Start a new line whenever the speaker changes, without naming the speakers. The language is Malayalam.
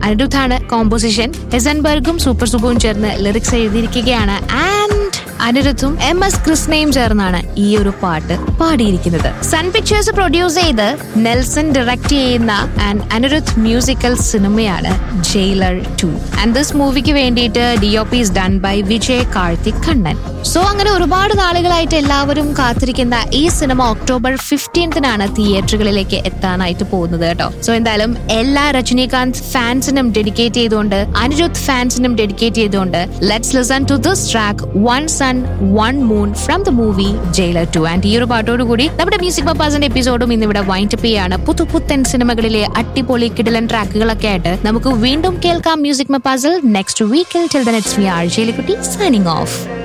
അനിരുദ്ധാണ് കോമ്പോസിഷൻ ഹെസൻബർഗും സൂപ്പർ സുബുവും ചേർന്ന് ലിറിക്സ് എഴുതിയിരിക്കുകയാണ് ആൻഡ് അനിരുദ്ധും എം എസ് കൃഷ്ണയും ചേർന്നാണ് ഈ ഒരു പാട്ട് പാടിയിരിക്കുന്നത് സൺ പിക്ചേഴ്സ് പ്രൊഡ്യൂസ് ചെയ്ത് നെൽസൺ ഡയറക്ട് ചെയ്യുന്ന ആൻഡ് അനിരുദ്ധ് മ്യൂസിക്കൽ സിനിമയാണ് ജയിലർ ടു ആൻഡ് ദിസ് മൂവിക്ക് വേണ്ടിയിട്ട് D O P is done by Vijay Karthik Kannan so അങ്ങനെ ഒരുപാട് നാളുകളായിട്ട് എല്ലാവരും കാത്തിരിക്കുന്ന ഈ സിനിമ ഒക്ടോബർ ഫിഫ്റ്റീൻത്തിനാണ് തിയേറ്ററുകളിലേക്ക് എത്താനായിട്ട് പോകുന്നത് കേട്ടോ സോ എന്തായാലും എല്ലാ രജനീകാന്ത് ഫാൻസിനും ഡെഡിക്കേറ്റ് ചെയ്തുകൊണ്ട് അനിരുദ്ധ് ഫാൻസിനും ഡെഡിക്കേറ്റ് ചെയ്തുകൊണ്ട് let's listen to this track one sun one moon from the movie Jailer two and ഈ ഒരു പാട്ടോടുകൂടി നമ്മുടെ മ്യൂസിക് പപ്പാസിന്റെ എപ്പിസോഡും ഇന്നിവിടെ വൈൻഡ് അപ്പ് ചെയ്യാണ് പുതുപുത്തൻ സിനിമകളിലെ അട്ടിപൊളി കിടിലൻ ട്രാക്കുകളൊക്കെ ആയിട്ട് നമുക്ക് വീണ്ടും കേൾക്കാം മ്യൂസിക് മപ്പാസിൽ നെക്സ്റ്റ് വീക്കിൽ ടിൽ ദ നെറ്റ്സ് മി ആഴ്ചയിലെ കുട്ടി സൈനിങ് ഓഫ്